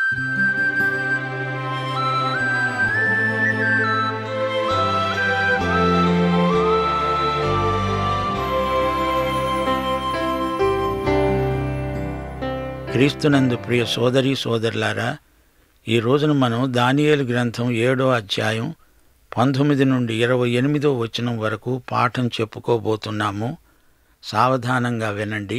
క్రీస్తునందు ప్రియ సోదరి సోదరులారా ఈ రోజున మనం దానియేలు గ్రంథం ఏడో అధ్యాయం పంతొమ్మిది నుండి ఇరవై ఎనిమిదో వచనం వరకు పాఠం చెప్పుకోబోతున్నాము సావధానంగా వినండి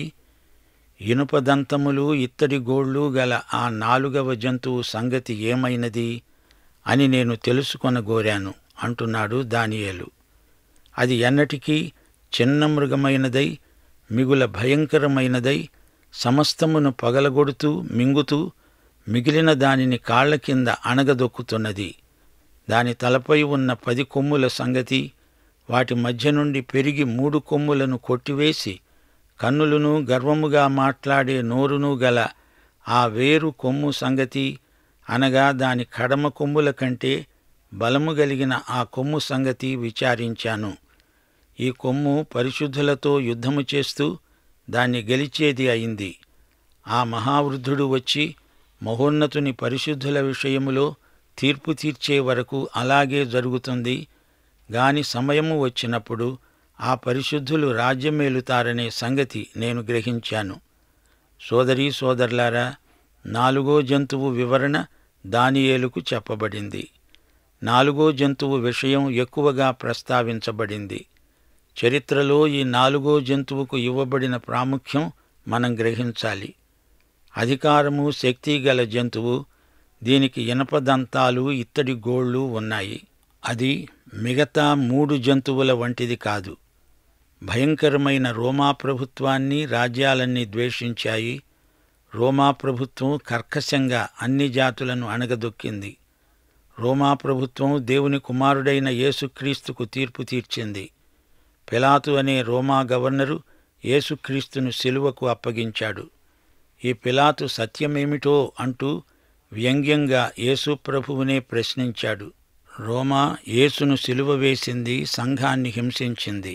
ఇనుప దంతములు ఇత్తడి గోళ్ళు గల ఆ నాలుగవ జంతువు సంగతి ఏమైనది అని నేను తెలుసుకొనగోరాను అంటున్నాడు దానియేలు అది ఎన్నటికీ చిన్న మృగమైనదై మిగుల భయంకరమైనదై సమస్తమును పగలగొడుతూ మింగుతూ మిగిలిన దానిని కాళ్ల కింద అణగదొక్కుతున్నది దాని తలపై ఉన్న పది కొమ్ముల సంగతి వాటి మధ్య నుండి పెరిగి మూడు కొమ్ములను కొట్టివేసి కన్నులను గర్వముగా మాట్లాడే నోరును గల ఆ వేరు కొమ్ము సంగతి అనగా దాని కడమ కొమ్ముల కంటే బలము గలిగిన ఆ కొమ్ము సంగతి విచారించాను ఈ కొమ్ము పరిశుద్ధులతో యుద్ధము చేస్తూ దాన్ని గెలిచేది అయింది ఆ మహావృద్ధుడు వచ్చి మహోన్నతుని పరిశుద్ధుల విషయములో తీర్పు తీర్చే వరకు అలాగే జరుగుతుంది గాని సమయము వచ్చినప్పుడు ఆ పరిశుద్ధులు రాజ్యమేలుతారనే సంగతి నేను గ్రహించాను సోదరీ సోదరులారా నాలుగో జంతువు వివరణ దానియేలుకు చెప్పబడింది నాలుగో జంతువు విషయం ఎక్కువగా ప్రస్తావించబడింది చరిత్రలో ఈ నాలుగో జంతువుకు ఇవ్వబడిన ప్రాముఖ్యం మనం గ్రహించాలి అధికారము శక్తి గల జంతువు దీనికి ఇనప దంతాలు ఇత్తడి గోళ్ళు ఉన్నాయి అది మిగతా మూడు జంతువుల వంటిది కాదు భయంకరమైన రోమా ప్రభుత్వాన్ని రాజ్యాలన్నీ ద్వేషించాయి రోమా ప్రభుత్వం కర్కశంగా అన్ని జాతులను అణగదొక్కింది రోమా ప్రభుత్వం దేవుని కుమారుడైన యేసుక్రీస్తుకు తీర్పు తీర్చింది పిలాతు అనే రోమా గవర్నరు యేసుక్రీస్తును శిలువకు అప్పగించాడు ఈ పిలాతు సత్యమేమిటో అంటూ వ్యంగ్యంగా యేసు ప్రభువునే ప్రశ్నించాడు రోమా యేసును సిలువ వేసింది సంఘాన్ని హింసించింది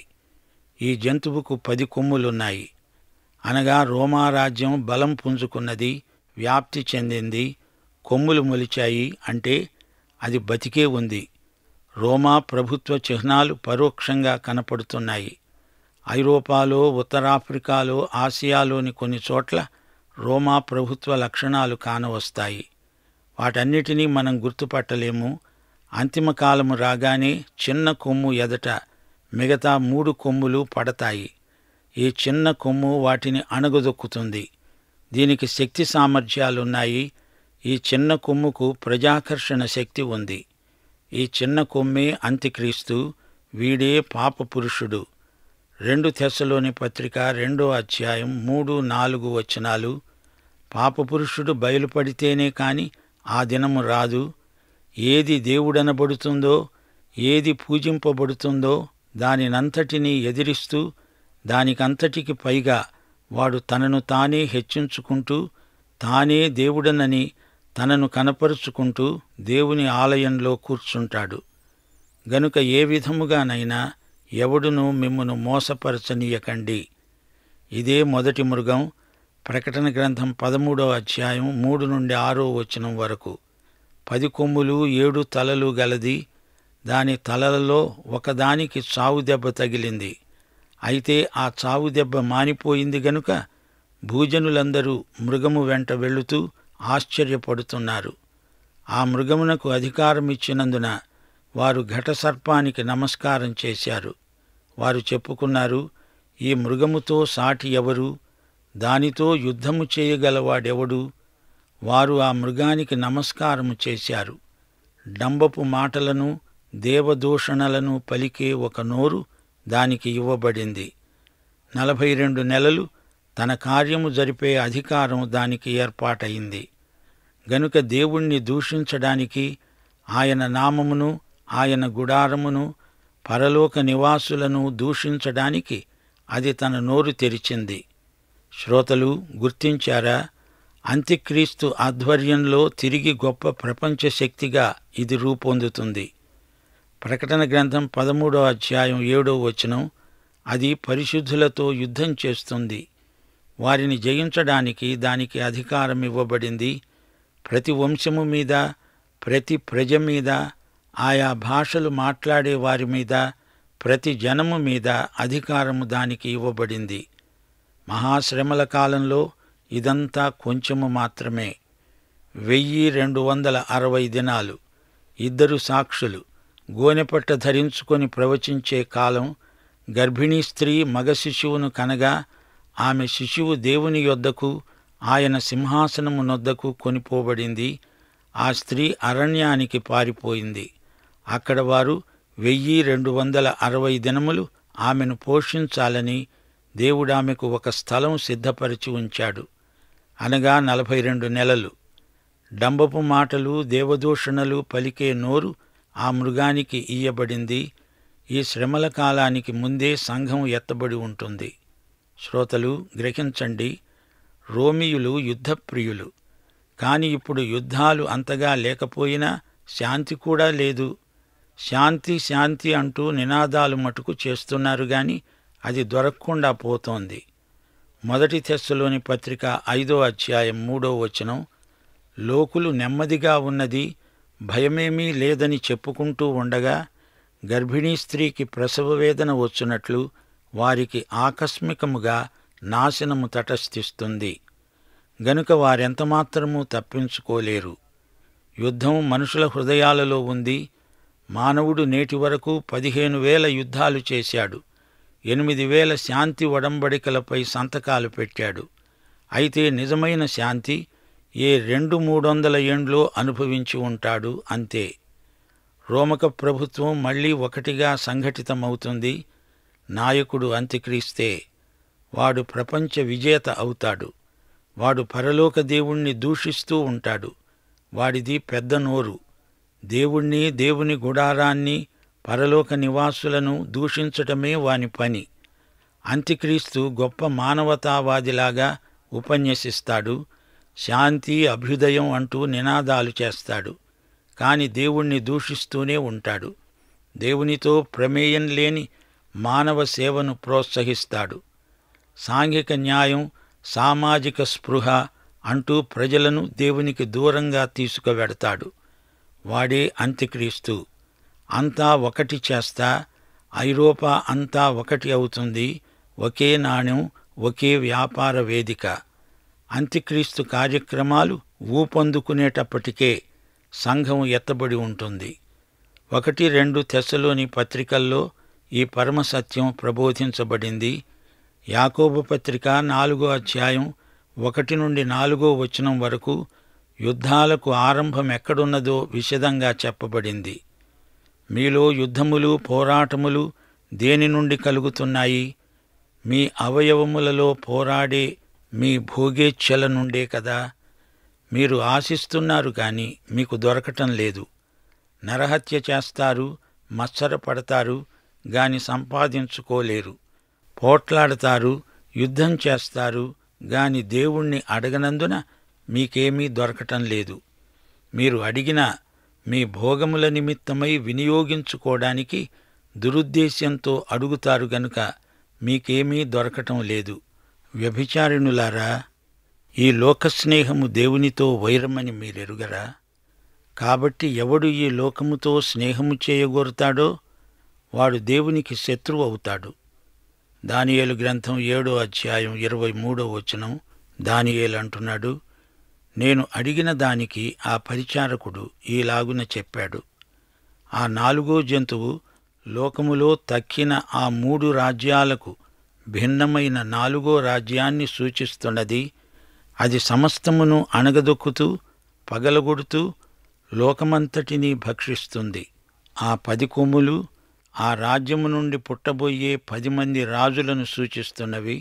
ఈ జంతువుకు పది కొమ్ములున్నాయి అనగా రోమా రాజ్యం బలం పుంజుకున్నది వ్యాప్తి చెందింది కొమ్ములు మొలిచాయి అంటే అది బతికే ఉంది రోమా ప్రభుత్వ చిహ్నాలు పరోక్షంగా కనపడుతున్నాయి ఐరోపాలో ఉత్తరాఫ్రికాలో ఆసియాలోని కొన్ని చోట్ల రోమా ప్రభుత్వ లక్షణాలు కానవస్తాయి వాటన్నిటినీ మనం గుర్తుపట్టలేము అంతిమ కాలము రాగానే చిన్న కొమ్ము ఎదట మిగతా మూడు కొమ్ములు పడతాయి ఈ చిన్న కొమ్ము వాటిని అణగదొక్కుతుంది దీనికి శక్తి సామర్థ్యాలున్నాయి ఈ చిన్న కొమ్ముకు ప్రజాకర్షణ శక్తి ఉంది ఈ చిన్న కొమ్మే అంత్యక్రీస్తు వీడే పాప పురుషుడు రెండు తెశలోని పత్రిక రెండో అధ్యాయం మూడు నాలుగు వచనాలు పాపపురుషుడు బయలుపడితేనే కాని ఆ దినము రాదు ఏది దేవుడనబడుతుందో ఏది పూజింపబడుతుందో దానినంతటినీ ఎదిరిస్తూ దానికంతటికి పైగా వాడు తనను తానే హెచ్చించుకుంటూ తానే దేవుడనని తనను కనపరుచుకుంటూ దేవుని ఆలయంలో కూర్చుంటాడు గనుక ఏ విధముగానైనా ఎవడును మిమ్మును మోసపరచనీయకండి ఇదే మొదటి మృగం ప్రకటన గ్రంథం పదమూడో అధ్యాయం మూడు నుండి ఆరో వచనం వరకు పది కొమ్ములు ఏడు తలలు గలది దాని తలలలో ఒకదానికి చావు దెబ్బ తగిలింది అయితే ఆ చావు దెబ్బ మానిపోయింది గనుక భూజనులందరూ మృగము వెంట వెళుతూ ఆశ్చర్యపడుతున్నారు ఆ మృగమునకు అధికారం ఇచ్చినందున వారు ఘటసర్పానికి నమస్కారం చేశారు వారు చెప్పుకున్నారు ఈ మృగముతో సాటి ఎవరు దానితో యుద్ధము చేయగలవాడెవడు వారు ఆ మృగానికి నమస్కారము చేశారు డంబపు మాటలను దేవదూషణలను పలికే ఒక నోరు దానికి ఇవ్వబడింది నలభై రెండు నెలలు తన కార్యము జరిపే అధికారం దానికి ఏర్పాటయింది గనుక దేవుణ్ణి దూషించడానికి ఆయన నామమును ఆయన గుడారమును పరలోక నివాసులను దూషించడానికి అది తన నోరు తెరిచింది శ్రోతలు గుర్తించారా అంత్యక్రీస్తు ఆధ్వర్యంలో తిరిగి గొప్ప ప్రపంచ శక్తిగా ఇది రూపొందుతుంది ప్రకటన గ్రంథం పదమూడో అధ్యాయం ఏడో వచనం అది పరిశుద్ధులతో యుద్ధం చేస్తుంది వారిని జయించడానికి దానికి అధికారం ఇవ్వబడింది ప్రతి వంశము మీద ప్రతి ప్రజ మీద ఆయా భాషలు మాట్లాడే వారి మీద ప్రతి జనము మీద అధికారము దానికి ఇవ్వబడింది మహాశ్రమల కాలంలో ఇదంతా కొంచెము మాత్రమే వెయ్యి రెండు వందల అరవై దినాలు ఇద్దరు సాక్షులు గోనెపట్ట ధరించుకొని ప్రవచించే కాలం గర్భిణీ స్త్రీ మగ శిశువును కనగా ఆమె శిశువు దేవుని యొద్దకు ఆయన సింహాసనము నొద్దకు కొనిపోబడింది ఆ స్త్రీ అరణ్యానికి పారిపోయింది అక్కడ వారు వెయ్యి రెండు వందల అరవై దినములు ఆమెను పోషించాలని దేవుడామెకు ఒక స్థలం సిద్ధపరిచి ఉంచాడు అనగా నలభై రెండు నెలలు డంబపు మాటలు దేవదూషణలు పలికే నోరు ఆ మృగానికి ఇయ్యబడింది ఈ శ్రమల కాలానికి ముందే సంఘం ఎత్తబడి ఉంటుంది శ్రోతలు గ్రహించండి రోమియులు యుద్ధప్రియులు కాని ఇప్పుడు యుద్ధాలు అంతగా లేకపోయినా శాంతి కూడా లేదు శాంతి శాంతి అంటూ నినాదాలు మటుకు చేస్తున్నారు గాని అది దొరకకుండా పోతోంది మొదటి తెస్సులోని పత్రిక ఐదో అధ్యాయం మూడో వచనం లోకులు నెమ్మదిగా ఉన్నది భయమేమీ లేదని చెప్పుకుంటూ ఉండగా గర్భిణీ స్త్రీకి ప్రసవ వేదన వచ్చునట్లు వారికి ఆకస్మికముగా నాశనము తటస్థిస్తుంది గనుక వారెంతమాత్రమూ తప్పించుకోలేరు యుద్ధం మనుషుల హృదయాలలో ఉంది మానవుడు నేటి వరకు పదిహేను వేల యుద్ధాలు చేశాడు ఎనిమిది వేల శాంతి ఒడంబడికలపై సంతకాలు పెట్టాడు అయితే నిజమైన శాంతి ఏ రెండు మూడొందల ఏండ్లో అనుభవించి ఉంటాడు అంతే రోమక ప్రభుత్వం మళ్ళీ ఒకటిగా సంఘటితమవుతుంది నాయకుడు అంత్యక్రీస్తే వాడు ప్రపంచ విజేత అవుతాడు వాడు పరలోక దేవుణ్ణి దూషిస్తూ ఉంటాడు వాడిది పెద్ద నోరు దేవుణ్ణి దేవుని గుడారాన్ని పరలోక నివాసులను దూషించటమే వాని పని అంత్యక్రీస్తు గొప్ప మానవతావాదిలాగా ఉపన్యసిస్తాడు శాంతి అభ్యుదయం అంటూ నినాదాలు చేస్తాడు కాని దేవుణ్ణి దూషిస్తూనే ఉంటాడు దేవునితో ప్రమేయం లేని మానవ సేవను ప్రోత్సహిస్తాడు సాంఘిక న్యాయం సామాజిక స్పృహ అంటూ ప్రజలను దేవునికి దూరంగా తీసుకువెడతాడు వాడే అంత్యక్రీస్తు అంతా ఒకటి చేస్తా ఐరోపా అంతా ఒకటి అవుతుంది ఒకే నాణ్యం ఒకే వ్యాపార వేదిక అంత్యక్రీస్తు కార్యక్రమాలు ఊపందుకునేటప్పటికే సంఘం ఎత్తబడి ఉంటుంది ఒకటి రెండు తెశలోని పత్రికల్లో ఈ పరమసత్యం ప్రబోధించబడింది యాకోబు పత్రిక నాలుగో అధ్యాయం ఒకటి నుండి నాలుగో వచనం వరకు యుద్ధాలకు ఆరంభం ఎక్కడున్నదో విశదంగా చెప్పబడింది మీలో యుద్ధములు పోరాటములు దేని నుండి కలుగుతున్నాయి మీ అవయవములలో పోరాడే మీ భోగేచ్ఛల నుండే కదా మీరు ఆశిస్తున్నారు గాని మీకు దొరకటం లేదు నరహత్య చేస్తారు మత్సర పడతారు గాని సంపాదించుకోలేరు పోట్లాడతారు యుద్ధం చేస్తారు గాని దేవుణ్ణి అడగనందున మీకేమీ దొరకటం లేదు మీరు అడిగిన మీ భోగముల నిమిత్తమై వినియోగించుకోవడానికి దురుద్దేశ్యంతో అడుగుతారు గనుక మీకేమీ దొరకటం లేదు వ్యభిచారిణులారా ఈ లోకస్నేహము దేవునితో వైరమని మీరెరుగరా కాబట్టి ఎవడు ఈ లోకముతో స్నేహము చేయగోరుతాడో వాడు దేవునికి శత్రువు అవుతాడు దానియేలు గ్రంథం ఏడో అధ్యాయం ఇరవై మూడో వచనం దానియేలు అంటున్నాడు నేను అడిగిన దానికి ఆ పరిచారకుడు ఈలాగున చెప్పాడు ఆ నాలుగో జంతువు లోకములో తక్కిన ఆ మూడు రాజ్యాలకు భిన్నమైన నాలుగో రాజ్యాన్ని సూచిస్తున్నది అది సమస్తమును అణగదొక్కుతూ పగలగొడుతూ లోకమంతటినీ భక్షిస్తుంది ఆ పది కొమ్ములు ఆ రాజ్యము నుండి పుట్టబోయే పది మంది రాజులను సూచిస్తున్నవి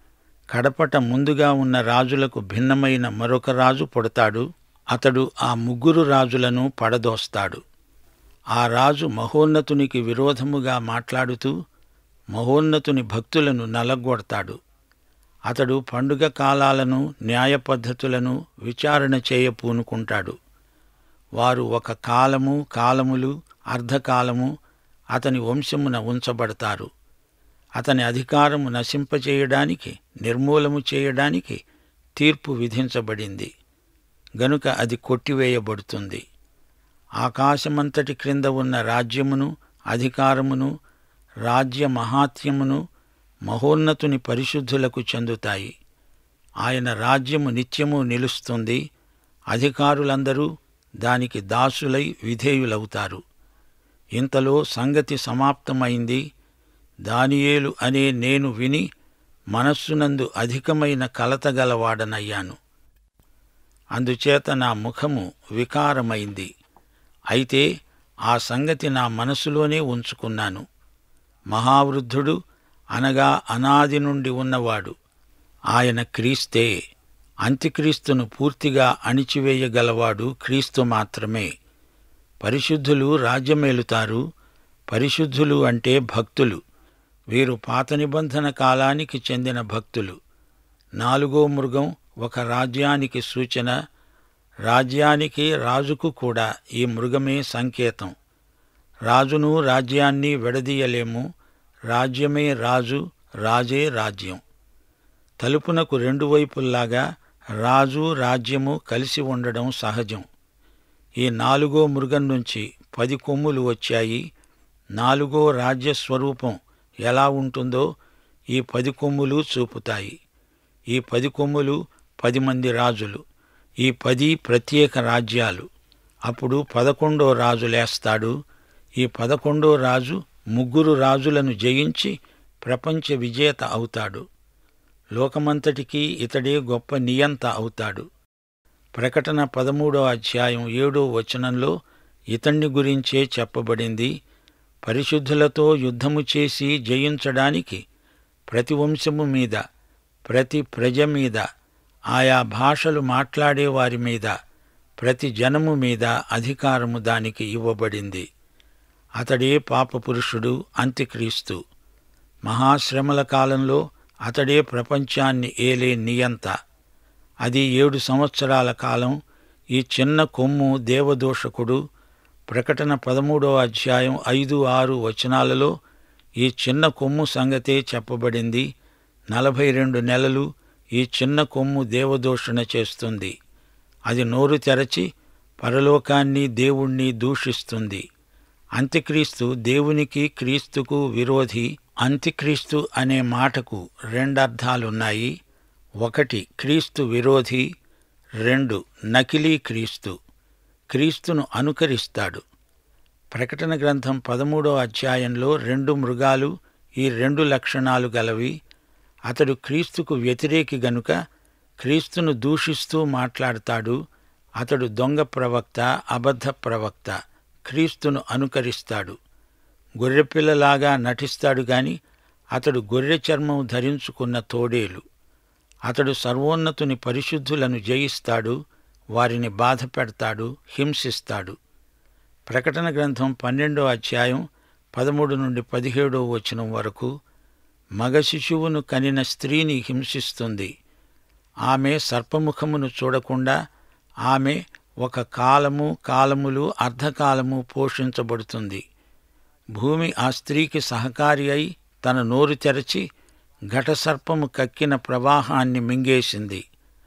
కడపట ముందుగా ఉన్న రాజులకు భిన్నమైన మరొక రాజు పుడతాడు అతడు ఆ ముగ్గురు రాజులను పడదోస్తాడు ఆ రాజు మహోన్నతునికి విరోధముగా మాట్లాడుతూ మహోన్నతుని భక్తులను నలగొడతాడు అతడు పండుగ కాలాలను న్యాయ పద్ధతులను విచారణ చేయ పూనుకుంటాడు వారు ఒక కాలము కాలములు అర్ధకాలము అతని వంశమున ఉంచబడతారు అతని అధికారము నశింపచేయడానికి నిర్మూలము చేయడానికి తీర్పు విధించబడింది గనుక అది కొట్టివేయబడుతుంది ఆకాశమంతటి క్రింద ఉన్న రాజ్యమును అధికారమును రాజ్య మహాత్యమును మహోన్నతుని పరిశుద్ధులకు చెందుతాయి ఆయన రాజ్యము నిత్యము నిలుస్తుంది అధికారులందరూ దానికి దాసులై విధేయులవుతారు ఇంతలో సంగతి సమాప్తమైంది దానియేలు అనే నేను విని మనస్సునందు అధికమైన కలతగలవాడనయ్యాను అందుచేత నా ముఖము వికారమైంది అయితే ఆ సంగతి నా మనసులోనే ఉంచుకున్నాను మహావృద్ధుడు అనగా అనాది నుండి ఉన్నవాడు ఆయన క్రీస్తే అంత్యక్రీస్తును పూర్తిగా అణిచివేయగలవాడు క్రీస్తు మాత్రమే పరిశుద్ధులు రాజ్యమేలుతారు పరిశుద్ధులు అంటే భక్తులు వీరు పాత నిబంధన కాలానికి చెందిన భక్తులు నాలుగో మృగం ఒక రాజ్యానికి సూచన రాజ్యానికి రాజుకు కూడా ఈ మృగమే సంకేతం రాజును రాజ్యాన్ని విడదీయలేము రాజ్యమే రాజు రాజే రాజ్యం తలుపునకు రెండు వైపుల్లాగా రాజు రాజ్యము కలిసి ఉండడం సహజం ఈ నాలుగో మృగం నుంచి పది కొమ్ములు వచ్చాయి నాలుగో రాజ్య స్వరూపం ఎలా ఉంటుందో ఈ పది కొమ్ములు చూపుతాయి ఈ పది కొమ్ములు పది మంది రాజులు ఈ పది ప్రత్యేక రాజ్యాలు అప్పుడు పదకొండో రాజు లేస్తాడు ఈ పదకొండో రాజు ముగ్గురు రాజులను జయించి ప్రపంచ విజేత అవుతాడు లోకమంతటికీ ఇతడే గొప్ప నియంత అవుతాడు ప్రకటన పదమూడో అధ్యాయం ఏడో వచనంలో ఇతన్ని గురించే చెప్పబడింది పరిశుద్ధులతో యుద్ధము చేసి జయించడానికి ప్రతి వంశము మీద ప్రతి ప్రజ మీద ఆయా భాషలు మాట్లాడే వారి మీద ప్రతి జనము మీద అధికారము దానికి ఇవ్వబడింది అతడే పాపపురుషుడు అంత్యక్రీస్తు మహాశ్రమల కాలంలో అతడే ప్రపంచాన్ని ఏలే నియంత అది ఏడు సంవత్సరాల కాలం ఈ చిన్న కొమ్ము దేవదోషకుడు ప్రకటన పదమూడో అధ్యాయం ఐదు ఆరు వచనాలలో ఈ చిన్న కొమ్ము సంగతే చెప్పబడింది నలభై రెండు నెలలు ఈ చిన్న కొమ్ము దేవదూషణ చేస్తుంది అది నోరు తెరచి పరలోకాన్ని దేవుణ్ణి దూషిస్తుంది అంత్యక్రీస్తు దేవునికి క్రీస్తుకు విరోధి అంత్యక్రీస్తు అనే మాటకు రెండర్థాలున్నాయి ఒకటి క్రీస్తు విరోధి రెండు నకిలీ క్రీస్తు క్రీస్తును అనుకరిస్తాడు ప్రకటన గ్రంథం పదమూడో అధ్యాయంలో రెండు మృగాలు ఈ రెండు లక్షణాలు గలవి అతడు క్రీస్తుకు వ్యతిరేకి గనుక క్రీస్తును దూషిస్తూ మాట్లాడతాడు అతడు దొంగ ప్రవక్త అబద్ధ ప్రవక్త క్రీస్తును అనుకరిస్తాడు గొర్రెపిల్లలాగా నటిస్తాడు గాని అతడు గొర్రె చర్మం ధరించుకున్న తోడేలు అతడు సర్వోన్నతుని పరిశుద్ధులను జయిస్తాడు వారిని బాధ పెడతాడు హింసిస్తాడు ప్రకటన గ్రంథం పన్నెండో అధ్యాయం పదమూడు నుండి పదిహేడో వచనం వరకు మగ శిశువును కనిన స్త్రీని హింసిస్తుంది ఆమె సర్పముఖమును చూడకుండా ఆమె ఒక కాలము కాలములు అర్ధకాలము పోషించబడుతుంది భూమి ఆ స్త్రీకి సహకారి అయి తన నోరు తెరచి ఘటసర్పము కక్కిన ప్రవాహాన్ని మింగేసింది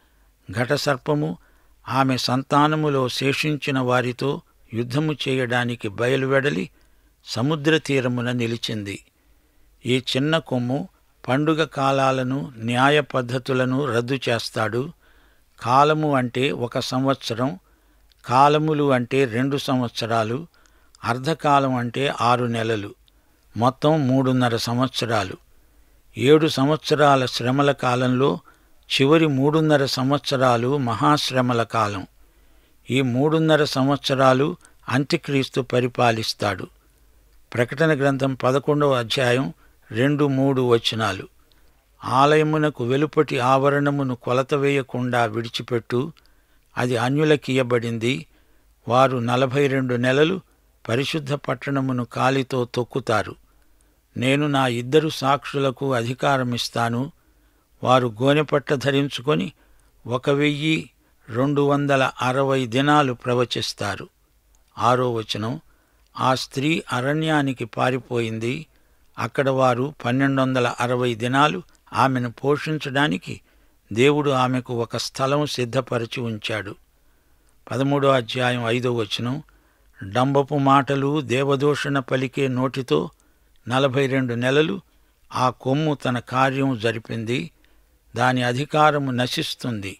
ఘటసర్పము ఆమె సంతానములో శేషించిన వారితో యుద్ధము చేయడానికి బయలువెడలి సముద్ర తీరమున నిలిచింది ఈ చిన్న కొమ్ము పండుగ కాలాలను న్యాయ పద్ధతులను రద్దు చేస్తాడు కాలము అంటే ఒక సంవత్సరం కాలములు అంటే రెండు సంవత్సరాలు అర్ధకాలం అంటే ఆరు నెలలు మొత్తం మూడున్నర సంవత్సరాలు ఏడు సంవత్సరాల శ్రమల కాలంలో చివరి మూడున్నర సంవత్సరాలు మహాశ్రమల కాలం ఈ మూడున్నర సంవత్సరాలు అంత్యక్రీస్తు పరిపాలిస్తాడు ప్రకటన గ్రంథం పదకొండవ అధ్యాయం రెండు మూడు వచనాలు ఆలయమునకు వెలుపటి ఆవరణమును కొలత వేయకుండా విడిచిపెట్టు అది అన్యులకియబడింది వారు నలభై రెండు నెలలు పరిశుద్ధ పట్టణమును కాలితో తొక్కుతారు నేను నా ఇద్దరు సాక్షులకు అధికారమిస్తాను వారు గోనెపట్ట ధరించుకొని ఒక వెయ్యి రెండు వందల అరవై దినాలు ప్రవచిస్తారు ఆరో వచనం ఆ స్త్రీ అరణ్యానికి పారిపోయింది అక్కడ వారు పన్నెండు వందల అరవై దినాలు ఆమెను పోషించడానికి దేవుడు ఆమెకు ఒక స్థలం సిద్ధపరిచి ఉంచాడు పదమూడో అధ్యాయం ఐదో వచనం డంబపు మాటలు దేవదూషణ పలికే నోటితో నలభై రెండు నెలలు ఆ కొమ్ము తన కార్యం జరిపింది దాని అధికారము నశిస్తుంది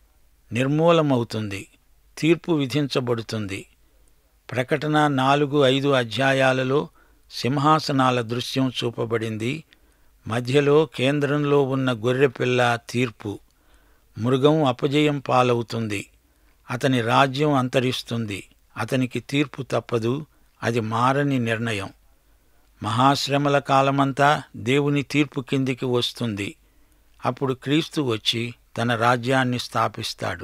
నిర్మూలమవుతుంది తీర్పు విధించబడుతుంది ప్రకటన నాలుగు ఐదు అధ్యాయాలలో సింహాసనాల దృశ్యం చూపబడింది మధ్యలో కేంద్రంలో ఉన్న గొర్రెపిల్ల తీర్పు మృగం అపజయం పాలవుతుంది అతని రాజ్యం అంతరిస్తుంది అతనికి తీర్పు తప్పదు అది మారని నిర్ణయం మహాశ్రమల కాలమంతా దేవుని తీర్పు కిందికి వస్తుంది అప్పుడు క్రీస్తు వచ్చి తన రాజ్యాన్ని స్థాపిస్తాడు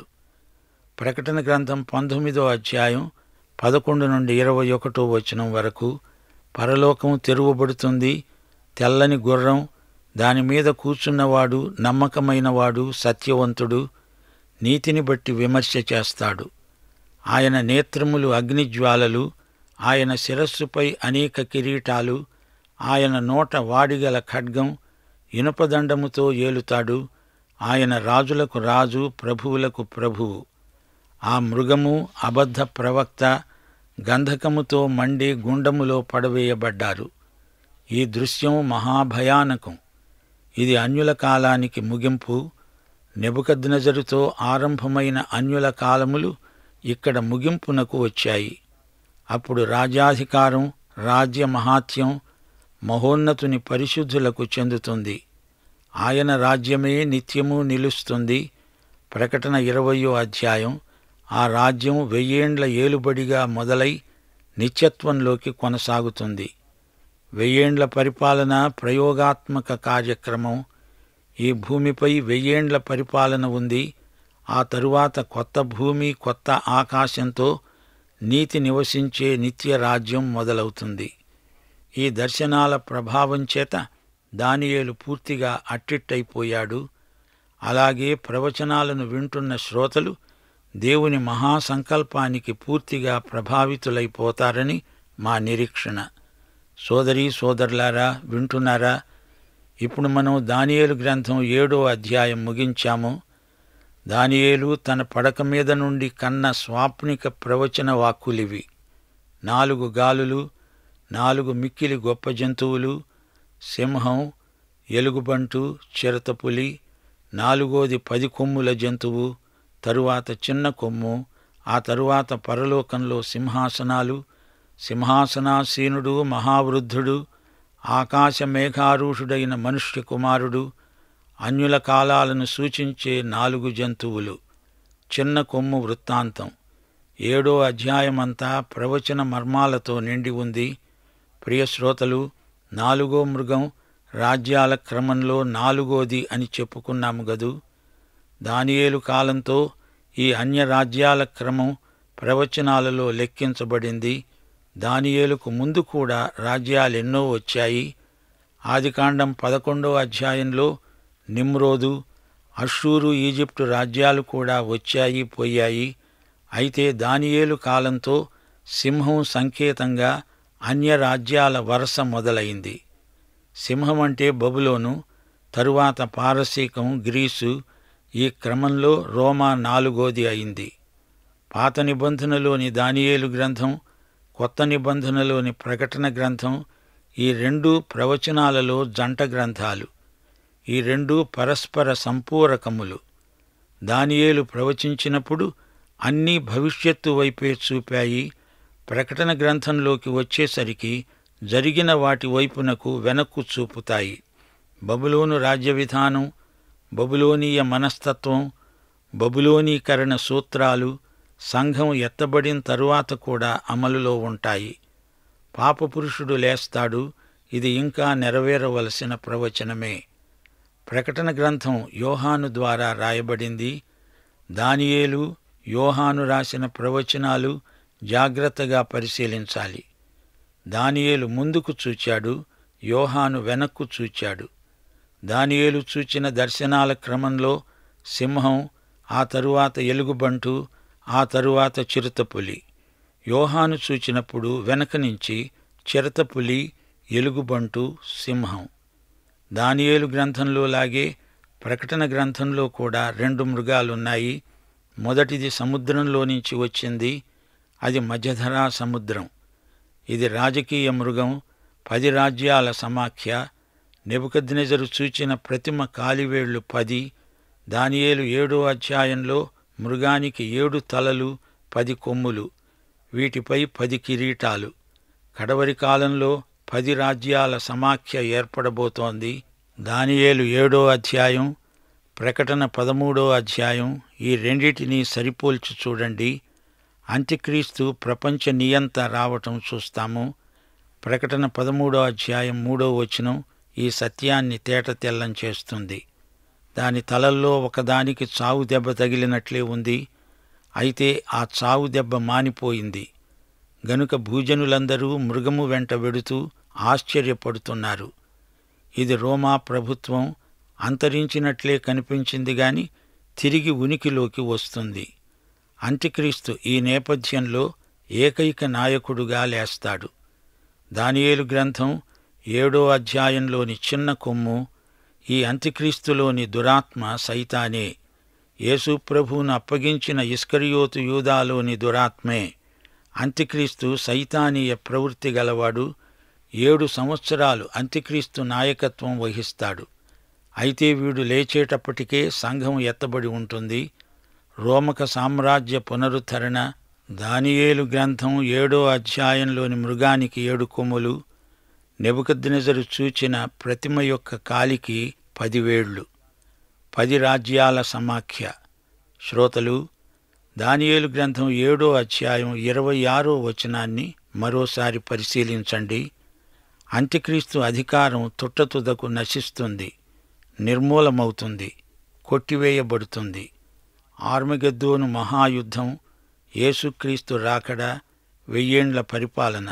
ప్రకటన గ్రంథం పంతొమ్మిదో అధ్యాయం పదకొండు నుండి ఇరవై ఒకటో వచనం వరకు పరలోకం తెరువబడుతుంది తెల్లని గుర్రం దాని మీద కూర్చున్నవాడు నమ్మకమైనవాడు సత్యవంతుడు నీతిని బట్టి విమర్శ చేస్తాడు ఆయన నేత్రములు అగ్నిజ్వాలలు ఆయన శిరస్సుపై అనేక కిరీటాలు ఆయన నోట వాడిగల ఖడ్గం ఇనుపదండముతో ఏలుతాడు ఆయన రాజులకు రాజు ప్రభువులకు ప్రభువు ఆ మృగము అబద్ధ ప్రవక్త గంధకముతో మండి గుండములో పడవేయబడ్డారు ఈ దృశ్యం మహాభయానకం ఇది అన్యుల కాలానికి ముగింపు నెబుకద్నజరుతో ఆరంభమైన అన్యుల కాలములు ఇక్కడ ముగింపునకు వచ్చాయి అప్పుడు రాజ్యాధికారం రాజ్య మహాత్యం మహోన్నతుని పరిశుద్ధులకు చెందుతుంది ఆయన రాజ్యమే నిత్యము నిలుస్తుంది ప్రకటన ఇరవయో అధ్యాయం ఆ రాజ్యం వెయ్యేండ్ల ఏలుబడిగా మొదలై నిత్యత్వంలోకి కొనసాగుతుంది వెయ్యేండ్ల పరిపాలన ప్రయోగాత్మక కార్యక్రమం ఈ భూమిపై వెయ్యేండ్ల పరిపాలన ఉంది ఆ తరువాత కొత్త భూమి కొత్త ఆకాశంతో నీతి నివసించే నిత్య రాజ్యం మొదలవుతుంది ఈ దర్శనాల ప్రభావం చేత దానియేలు పూర్తిగా అట్టిట్టయిపోయాడు అలాగే ప్రవచనాలను వింటున్న శ్రోతలు దేవుని మహాసంకల్పానికి పూర్తిగా ప్రభావితులైపోతారని మా నిరీక్షణ సోదరీ సోదరులారా వింటున్నారా ఇప్పుడు మనం దానియేలు గ్రంథం ఏడో అధ్యాయం ముగించాము దానియేలు తన పడక మీద నుండి కన్న స్వాప్నిక ప్రవచన వాక్కులివి నాలుగు గాలులు నాలుగు మిక్కిలి గొప్ప జంతువులు సింహం ఎలుగుబంటు చిరతపులి నాలుగోది పది కొమ్ముల జంతువు తరువాత చిన్న కొమ్ము ఆ తరువాత పరలోకంలో సింహాసనాలు సింహాసనాసీనుడు మహావృద్ధుడు ఆకాశ మేఘారూఢుడైన మనుష్య కుమారుడు అన్యుల కాలాలను సూచించే నాలుగు జంతువులు చిన్న కొమ్ము వృత్తాంతం ఏడో అధ్యాయమంతా ప్రవచన మర్మాలతో నిండి ఉంది ప్రియశ్రోతలు నాలుగో మృగం రాజ్యాల క్రమంలో నాలుగోది అని చెప్పుకున్నాము గదు దానియేలు కాలంతో ఈ అన్య రాజ్యాల క్రమం ప్రవచనాలలో లెక్కించబడింది దానియేలుకు ముందు కూడా రాజ్యాలెన్నో వచ్చాయి ఆదికాండం పదకొండో అధ్యాయంలో నిమ్రోదు అషూరు ఈజిప్టు రాజ్యాలు కూడా వచ్చాయి పోయాయి అయితే దానియేలు కాలంతో సింహం సంకేతంగా అన్య రాజ్యాల వరస మొదలైంది సింహం అంటే బబులోను తరువాత పారసీకం గ్రీసు ఈ క్రమంలో రోమా నాలుగోది అయింది పాత నిబంధనలోని దానియేలు గ్రంథం కొత్త నిబంధనలోని ప్రకటన గ్రంథం ఈ రెండు ప్రవచనాలలో జంట గ్రంథాలు ఈ రెండు పరస్పర సంపూరకములు దానియేలు ప్రవచించినప్పుడు అన్నీ భవిష్యత్తు వైపే చూపాయి ప్రకటన గ్రంథంలోకి వచ్చేసరికి జరిగిన వాటి వైపునకు వెనక్కు చూపుతాయి బబులోను రాజ్య విధానం బబులోనీయ మనస్తత్వం బబులోనీకరణ సూత్రాలు సంఘం ఎత్తబడిన తరువాత కూడా అమలులో ఉంటాయి పాపపురుషుడు లేస్తాడు ఇది ఇంకా నెరవేరవలసిన ప్రవచనమే ప్రకటన గ్రంథం యోహాను ద్వారా రాయబడింది దానియేలు యోహాను రాసిన ప్రవచనాలు జాగ్రత్తగా పరిశీలించాలి దానియేలు ముందుకు చూచాడు యోహాను వెనక్కు చూచాడు దానియేలు చూచిన దర్శనాల క్రమంలో సింహం ఆ తరువాత ఎలుగుబంటు ఆ తరువాత చిరుతపులి యోహాను చూచినప్పుడు వెనక నుంచి చిరతపులి ఎలుగుబంటు సింహం దానియేలు గ్రంథంలో లాగే ప్రకటన గ్రంథంలో కూడా రెండు మృగాలున్నాయి మొదటిది సముద్రంలో నుంచి వచ్చింది అది మధ్యధరా సముద్రం ఇది రాజకీయ మృగం పది రాజ్యాల సమాఖ్య నెబుకద్నెజరు చూచిన ప్రతిమ కాలివేళ్లు పది దానియేలు ఏడో అధ్యాయంలో మృగానికి ఏడు తలలు పది కొమ్ములు వీటిపై పది కిరీటాలు కడవరి కాలంలో పది రాజ్యాల సమాఖ్య ఏర్పడబోతోంది దానియేలు ఏడో అధ్యాయం ప్రకటన పదమూడో అధ్యాయం ఈ రెండిటినీ సరిపోల్చి చూడండి అంత్యక్రీస్తు ప్రపంచ నియంత రావటం చూస్తాము ప్రకటన పదమూడో అధ్యాయం మూడో వచనం ఈ సత్యాన్ని తేట తెల్లం చేస్తుంది దాని తలల్లో ఒకదానికి చావు దెబ్బ తగిలినట్లే ఉంది అయితే ఆ చావు దెబ్బ మానిపోయింది గనుక భూజనులందరూ మృగము వెంట వెడుతూ ఆశ్చర్యపడుతున్నారు ఇది రోమా ప్రభుత్వం అంతరించినట్లే కనిపించింది గాని తిరిగి ఉనికిలోకి వస్తుంది అంత్యక్రీస్తు ఈ నేపథ్యంలో ఏకైక నాయకుడుగా లేస్తాడు దానియేలు గ్రంథం ఏడో అధ్యాయంలోని చిన్న కొమ్ము ఈ అంత్యక్రీస్తులోని దురాత్మ సైతానే యేసు ప్రభువును అప్పగించిన ఇస్కరియోతు యూదాలోని దురాత్మే అంత్యక్రీస్తు సైతానీయ ప్రవృత్తి గలవాడు ఏడు సంవత్సరాలు అంత్యక్రీస్తు నాయకత్వం వహిస్తాడు అయితే వీడు లేచేటప్పటికే సంఘం ఎత్తబడి ఉంటుంది రోమక సామ్రాజ్య పునరుద్ధరణ దానియేలు గ్రంథం ఏడో అధ్యాయంలోని మృగానికి ఏడు కొమ్ములు నెబుకద్నెజరు చూచిన ప్రతిమ యొక్క కాలికి పదివేళ్లు పది రాజ్యాల సమాఖ్య శ్రోతలు దానియేలు గ్రంథం ఏడో అధ్యాయం ఇరవై ఆరో వచనాన్ని మరోసారి పరిశీలించండి అంత్యక్రీస్తు అధికారం తుట్టతుదకు నశిస్తుంది నిర్మూలమవుతుంది కొట్టివేయబడుతుంది ఆర్మగద్దోను మహాయుద్ధం యేసుక్రీస్తు రాకడ వెయ్యేండ్ల పరిపాలన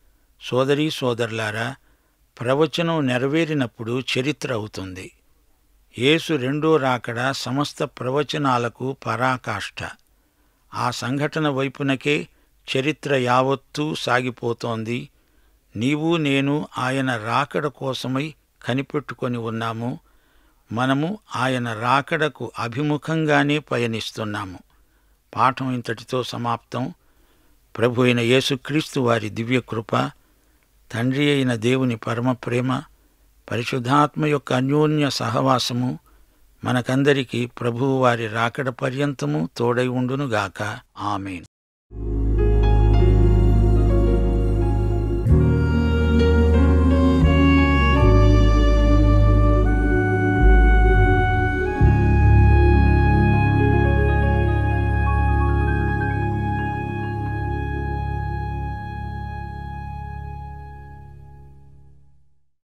సోదరీ సోదరులారా ప్రవచనం నెరవేరినప్పుడు చరిత్ర అవుతుంది యేసు రెండో రాకడ సమస్త ప్రవచనాలకు పరాకాష్ఠ ఆ సంఘటన వైపునకే చరిత్ర యావత్తూ సాగిపోతోంది నీవు నేను ఆయన రాకడ కోసమై కనిపెట్టుకొని ఉన్నాము మనము ఆయన రాకడకు అభిముఖంగానే పయనిస్తున్నాము పాఠం ఇంతటితో సమాప్తం ప్రభు అయిన యేసుక్రీస్తు వారి దివ్య కృప తండ్రి అయిన దేవుని పరమ ప్రేమ పరిశుద్ధాత్మ యొక్క అన్యోన్య సహవాసము మనకందరికీ ప్రభువు వారి రాకడ పర్యంతము తోడై ఉండునుగాక ఆమెన్